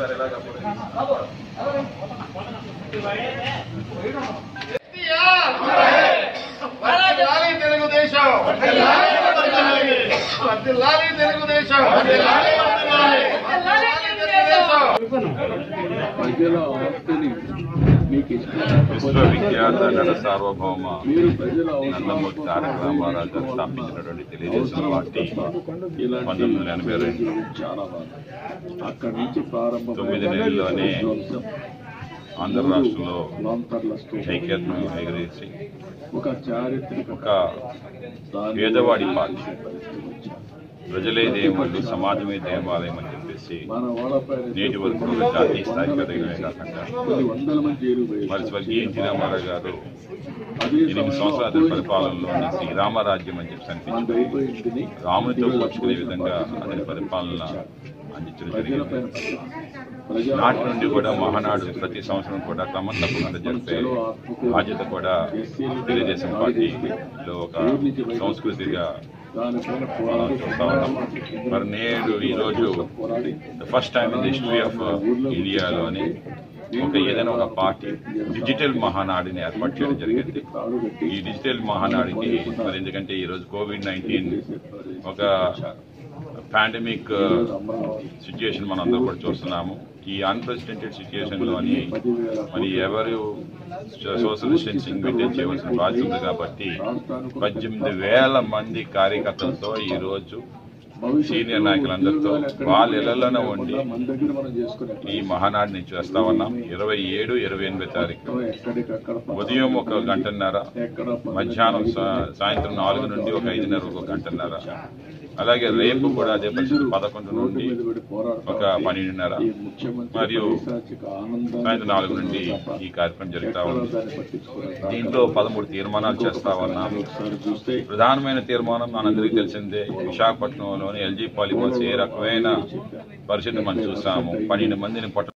sir ఎలాగప్పుడు వర్ధిల్లాలి తెలుగుదేశం వర్ధిల్లాలి తెలుగుదేశం వర్ధిల్లాలి తెలుగుదేశం ప్రజల ఆస్తిని మీకు విశ్వ ఇష్టం విద్యార్థుల సార్వభౌమ మీరు ప్రజల నందమూరి తారక రామారావు గారు స్థాపించినటువంటి తెలుగుదేశం పార్టీ ఇలాంటి పంతొమ్మిది వందల ఎనభై రెండు చాలా బాగా అక్కడి నుంచి ప్రారంభం తొమ్మిది నెలల్లోనే ఆంధ్ర రాష్ట్రంలో లాంతర్ల స్తూపం, ఐక్యతను ఎగరేసి ఒక చారిత్రక ఒక పేదవాడి పార్టీ ప్రజలే దేవుళ్ళు సమాజమే దేవాలయం అని చెప్పేసి మన వాళ్ళపై నేటి వరకు ఒక జాతీయ స్థాయికి ఎదగడమే కాకుండా కొన్ని వందల మంది చేరుపోయారు మరి స్వర్గీయ ఎన్టీ రామారావు గారు అదే ఎనిమిది సంవత్సరాల పరిపాలనలో శ్రీరామరాజ్యం అని చెప్పి మనది అనిపించింది అయిపోయింది రామునితో పోల్చుకునే విధంగా అతని పరిపాలన అందించడం ప్రజల జరిగింది పైన ప్రజల నాటి నుండి కూడా మహానాడు ప్రతి సంవత్సరం కూడా క్రమం తప్పకుండా జరిపే బాధ్యత కూడా తెలుగుదేశం పార్టీలో ఒక సంస్కృతిగా దానిపైన మనం చూస్తా ఉన్నాం మరి నేడు ఈరోజు పోరాడి first time in the history of ఇండియాలోని ఒక ఏదైనా ఒక పార్టీ డిజిటల్ మహానాడిని ఏర్పాటు చేయడం జరిగింది తాడు కట్టి ఈ డిజిటల్ మహానాడికి మరి ఎందుకంటే ఈరోజు కోవిడ్ నైన్టీన్ ఒక పాండమిక్ సిచ్యుయేషన్ మనం అందరూ కూడా చూస్తున్నాము ఈ అన్ప్రెసిడెంటెడ్ సిచ్యుయేషన్ లోని మరి ఎవరు సోషల్ డిస్టెన్సింగ్ మెయింటైన్ చేయవలసిన బాధ్యత ఉంది కాబట్టి పద్దెనిమిది వేల మంది కార్యకర్తలతో ఈ రోజు సీనియర్ నాయకులందరితో వాళ్ళ ఇళ్లలోనే ఉండి మన దగ్గర మనం చేసుకునే ఈ మహానాడిని చేస్తా ఉన్నాం ఇరవై ఏడు ఇరవై ఎనిమిది తారీఖు ఎక్కడికక్కడ ఉదయం ఒక గంటన్నర ఎక్కడ మధ్యాహ్నం సా- సాయంత్రం నాలుగు నుండి ఒక ఐదున్నర ఒక గంటన్నర అలాగే రేపు కూడా అదే పరిస్థితి పదకొండు నుండి ఒక పన్నెండున్నర ఈ ముఖ్యమంత్రి మరియు పైశాచిక ఆనందాన్ని సాయంత్రం నాలుగు నుండి ఈ కార్యక్రమం జరుగుతా ఉంది దాన్ని పట్టించుకోవడం దీంట్లో పదమూడు తీర్మానాలు చేస్తా ఉన్నాము ఒకసారి చూస్తే ప్రధానమైన తీర్మానం మనందరికీ తెలిసిందే విశాఖపట్నంలోని ఎల్జీ పాలిమర్స్ ఏ రకమైన పరిస్థితి మనం చూసాము పన్నెండు మందిని పొట్ట